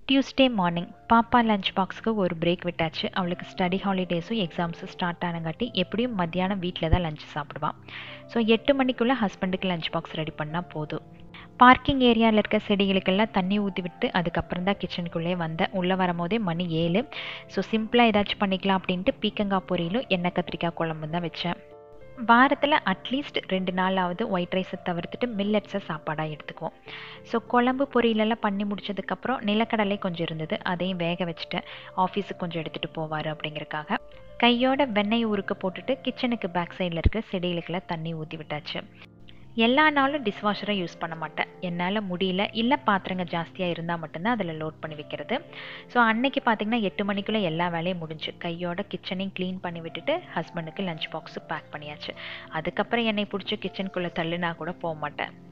Tuesday morning பாப்பா lunch பாக்ஸுக்கு ஒரு பிரேக் விட்டாச்சு அவளுக்கு ஸ்டடி ஹாலிடேஸும் எக்ஸாம்ஸும் ஸ்டார்ட் ஆனங்காட்டி எப்படியும் மத்தியானம் வீட்டில் தான் லஞ்ச் சாப்பிடுவான் ஸோ எட்டு மணிக்குள்ளே ஹஸ்பண்டுக்கு லஞ்ச் பாக்ஸ் ரெடி பண்ணால் போதும் பார்க்கிங் ஏரியாவில் இருக்க செடிகளுக்கெல்லாம் தண்ணி ஊற்றி விட்டு அதுக்கப்புறம் தான் கிச்சனுக்குள்ளே வந்தேன் உள்ளே வரும்போதே மணி ஏழு ஸோ சிம்பிளாக ஏதாச்சும் பண்ணிக்கலாம் அப்படின்ட்டு பீக்கங்காய் பொரியலும் எண்ணெய் கத்திரிக்காய் குழம்பும் தான் வச்சேன் வாரத்தில் அட்லீஸ்ட் ரெண்டு நாளாவது ஒயிட் ரைஸை தவிர்த்துட்டு மில்லட்ஸை சாப்பாடாக எடுத்துக்குவோம் ஸோ குழம்பு பொரியலெல்லாம் பண்ணி முடிச்சதுக்கப்புறம் நிலக்கடலை கொஞ்சம் இருந்தது அதையும் வேக வச்சுட்டேன் ஆஃபீஸுக்கு கொஞ்சம் எடுத்துகிட்டு போவார் அப்படிங்கிறக்காக கையோட வெண்ணெய் ஊறுக்க போட்டுட்டு கிச்சனுக்கு பேக் சைடில் இருக்கிற செடிகளுக்கெல்லாம் தண்ணி ஊற்றி விட்டாச்சு எல்லா நாளும் டிஷ்வாஷரை யூஸ் பண்ண மாட்டேன் என்னால் முடியல இல்லை பாத்திரங்க ஜாஸ்தியாக இருந்தால் மட்டும்தான் அதில் லோட் பண்ணி வைக்கிறது ஸோ அன்னைக்கு பார்த்திங்கன்னா எட்டு மணிக்குள்ளே எல்லா வேலையும் முடிஞ்சு கையோட கிச்சனையும் க்ளீன் பண்ணி விட்டுட்டு ஹஸ்பண்டுக்கு லஞ்ச் பாக்ஸு பேக் பண்ணியாச்சு அதுக்கப்புறம் என்னை பிடிச்சி கிச்சனுக்குள்ளே தள்ளுனா கூட போக மாட்டேன்